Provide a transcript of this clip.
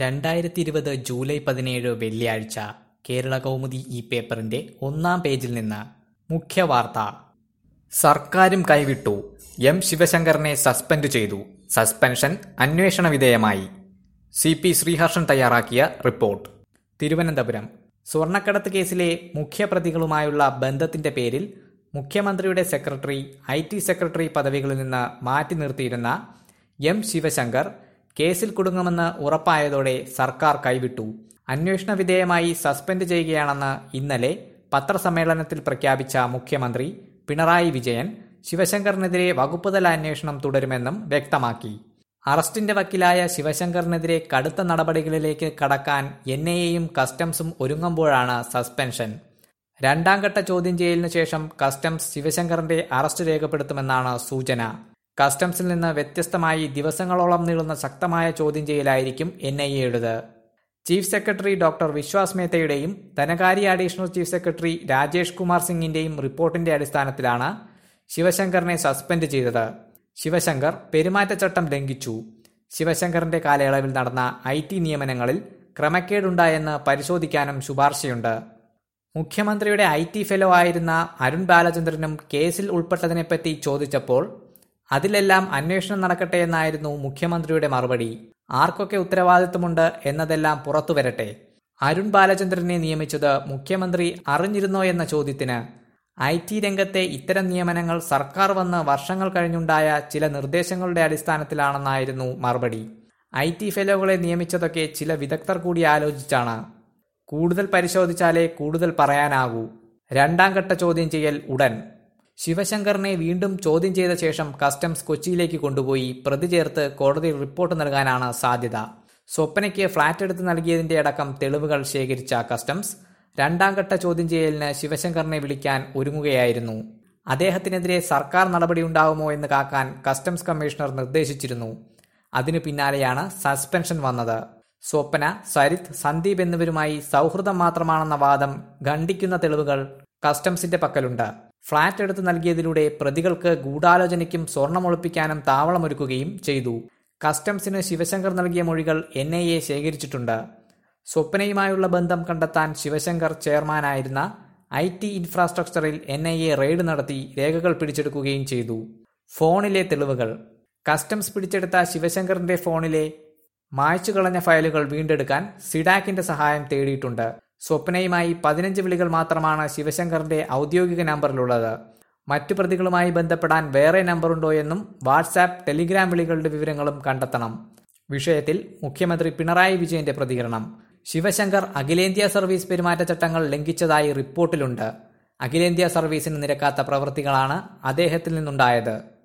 രണ്ടായിരത്തി ഇരുപത് ജൂലൈ പതിനേഴ് വെള്ളിയാഴ്ച കേരള കൗമുദി ഈ പേപ്പറിന്റെ ഒന്നാം പേജിൽ നിന്ന് മുഖ്യവാർത്ത സർക്കാരും കൈവിട്ടു എം ശിവശങ്കറിനെ സസ്പെൻഡ് ചെയ്തു സസ്പെൻഷൻ അന്വേഷണ വിധേയമായി സി പി ശ്രീഹർഷൻ തയ്യാറാക്കിയ റിപ്പോർട്ട് തിരുവനന്തപുരം സ്വർണ്ണക്കടത്ത് കേസിലെ മുഖ്യപ്രതികളുമായുള്ള ബന്ധത്തിന്റെ പേരിൽ മുഖ്യമന്ത്രിയുടെ സെക്രട്ടറി ഐ ടി സെക്രട്ടറി പദവികളിൽ നിന്ന് മാറ്റി നിർത്തിയിരുന്ന എം ശിവശങ്കർ കേസിൽ കുടുങ്ങുമെന്ന് ഉറപ്പായതോടെ സർക്കാർ കൈവിട്ടു അന്വേഷണ വിധേയമായി സസ്പെൻഡ് ചെയ്യുകയാണെന്ന് ഇന്നലെ പത്രസമ്മേളനത്തിൽ പ്രഖ്യാപിച്ച മുഖ്യമന്ത്രി പിണറായി വിജയൻ ശിവശങ്കറിനെതിരെ വകുപ്പുതല അന്വേഷണം തുടരുമെന്നും വ്യക്തമാക്കി അറസ്റ്റിന്റെ വക്കീലായ ശിവശങ്കറിനെതിരെ കടുത്ത നടപടികളിലേക്ക് കടക്കാൻ എൻ ഐ എയും കസ്റ്റംസും ഒരുങ്ങുമ്പോഴാണ് സസ്പെൻഷൻ രണ്ടാം ഘട്ട ചോദ്യം ചെയ്യലിനു ശേഷം കസ്റ്റംസ് ശിവശങ്കറിന്റെ അറസ്റ്റ് രേഖപ്പെടുത്തുമെന്നാണ് സൂചന കസ്റ്റംസിൽ നിന്ന് വ്യത്യസ്തമായി ദിവസങ്ങളോളം നീളുന്ന ശക്തമായ ചോദ്യം ചെയ്യലായിരിക്കും എൻ ഐ എയുടേത് ചീഫ് സെക്രട്ടറി ഡോക്ടർ വിശ്വാസ് മേത്തയുടെയും ധനകാര്യ additional chief secretary Rajesh Kumar സിംഗിന്റെയും റിപ്പോർട്ടിന്റെ അടിസ്ഥാനത്തിലാണ് ശിവശങ്കറിനെ സസ്പെൻഡ് ചെയ്തത് ശിവശങ്കർ പെരുമാറ്റച്ചട്ടം ലംഘിച്ചു ശിവശങ്കറിന്റെ കാലയളവിൽ നടന്ന ഐ ടി നിയമനങ്ങളിൽ ക്രമക്കേടുണ്ടായെന്ന് പരിശോധിക്കാനും ശുപാർശയുണ്ട് മുഖ്യമന്ത്രിയുടെ ഐ ടി ഫെലോ ആയിരുന്ന അരുൺ ബാലചന്ദ്രനും കേസിൽ ഉൾപ്പെട്ടതിനെപ്പറ്റി ചോദിച്ചപ്പോൾ അതിലെല്ലാം അന്വേഷണം നടക്കട്ടെ എന്നായിരുന്നു മുഖ്യമന്ത്രിയുടെ മറുപടി ആർക്കൊക്കെ ഉത്തരവാദിത്വമുണ്ട് എന്നതെല്ലാം പുറത്തു വരട്ടെ അരുൺ ബാലചന്ദ്രനെ നിയമിച്ചത് മുഖ്യമന്ത്രി അറിഞ്ഞിരുന്നോ എന്ന ചോദ്യത്തിന് ഐ ടി രംഗത്തെ ഇത്തരം നിയമനങ്ങൾ സർക്കാർ വന്ന് വർഷങ്ങൾ കഴിഞ്ഞുണ്ടായ ചില നിർദ്ദേശങ്ങളുടെ അടിസ്ഥാനത്തിലാണെന്നായിരുന്നു മറുപടി ഐ ടി ഫെലോകളെ നിയമിച്ചതൊക്കെ ചില വിദഗ്ധർ കൂടി ആലോചിച്ചാണ് കൂടുതൽ പരിശോധിച്ചാലേ കൂടുതൽ പറയാനാകൂ രണ്ടാം ഘട്ട ചോദ്യം ചെയ്യൽ ഉടൻ ശിവശങ്കറിനെ വീണ്ടും ചോദ്യം ചെയ്ത ശേഷം കസ്റ്റംസ് കൊച്ചിയിലേക്ക് കൊണ്ടുപോയി പ്രതി ചേർത്ത് കോടതിയിൽ റിപ്പോർട്ട് നൽകാനാണ് സാധ്യത സ്വപ്നയ്ക്ക് ഫ്ളാറ്റ് എടുത്ത് നൽകിയതിന്റെ അടക്കം തെളിവുകൾ ശേഖരിച്ച കസ്റ്റംസ് രണ്ടാം ഘട്ട ചോദ്യം ചെയ്യലിന് ശിവശങ്കറിനെ വിളിക്കാൻ ഒരുങ്ങുകയായിരുന്നു അദ്ദേഹത്തിനെതിരെ സർക്കാർ നടപടിയുണ്ടാകുമോ എന്ന് കാക്കാൻ കസ്റ്റംസ് കമ്മീഷണർ നിർദ്ദേശിച്ചിരുന്നു അതിനു പിന്നാലെയാണ് സസ്പെൻഷൻ വന്നത് സ്വപ്ന സരിത് സന്ദീപ് എന്നിവരുമായി സൗഹൃദം മാത്രമാണെന്ന വാദം ഖണ്ഡിക്കുന്ന തെളിവുകൾ കസ്റ്റംസിന്റെ പക്കലുണ്ട് ഫ്ളാറ്റ് എടുത്ത് നൽകിയതിലൂടെ പ്രതികൾക്ക് ഗൂഢാലോചനയ്ക്കും സ്വർണമൊളിപ്പിക്കാനും താവളമൊരുക്കുകയും ചെയ്തു കസ്റ്റംസിന് ശിവശങ്കർ നൽകിയ മൊഴികൾ എൻ ഐ എ ശേഖരിച്ചിട്ടുണ്ട് സ്വപ്നയുമായുള്ള ബന്ധം കണ്ടെത്താൻ ശിവശങ്കർ ചെയർമാനായിരുന്ന ഐ ടി ഇൻഫ്രാസ്ട്രക്ചറിൽ എൻ ഐ എ റെയ്ഡ് നടത്തി രേഖകൾ പിടിച്ചെടുക്കുകയും ചെയ്തു ഫോണിലെ തെളിവുകൾ കസ്റ്റംസ് പിടിച്ചെടുത്ത ശിവശങ്കറിന്റെ ഫോണിലെ മായ്ച്ചു കളഞ്ഞ ഫയലുകൾ വീണ്ടെടുക്കാൻ സിഡാക്കിന്റെ സഹായം തേടിയിട്ടുണ്ട് സ്വപ്നയുമായി പതിനഞ്ച് വിളികൾ മാത്രമാണ് ശിവശങ്കറിന്റെ ഔദ്യോഗിക നമ്പറിലുള്ളത് മറ്റു പ്രതികളുമായി ബന്ധപ്പെടാൻ വേറെ നമ്പറുണ്ടോ എന്നും വാട്സാപ്പ് ടെലിഗ്രാം വിളികളുടെ വിവരങ്ങളും കണ്ടെത്തണം വിഷയത്തിൽ മുഖ്യമന്ത്രി പിണറായി വിജയന്റെ പ്രതികരണം ശിവശങ്കർ അഖിലേന്ത്യാ സർവീസ് പെരുമാറ്റച്ചട്ടങ്ങൾ ലംഘിച്ചതായി റിപ്പോർട്ടിലുണ്ട് അഖിലേന്ത്യാ സർവീസിന് നിരക്കാത്ത പ്രവൃത്തികളാണ് അദ്ദേഹത്തിൽ നിന്നുണ്ടായത്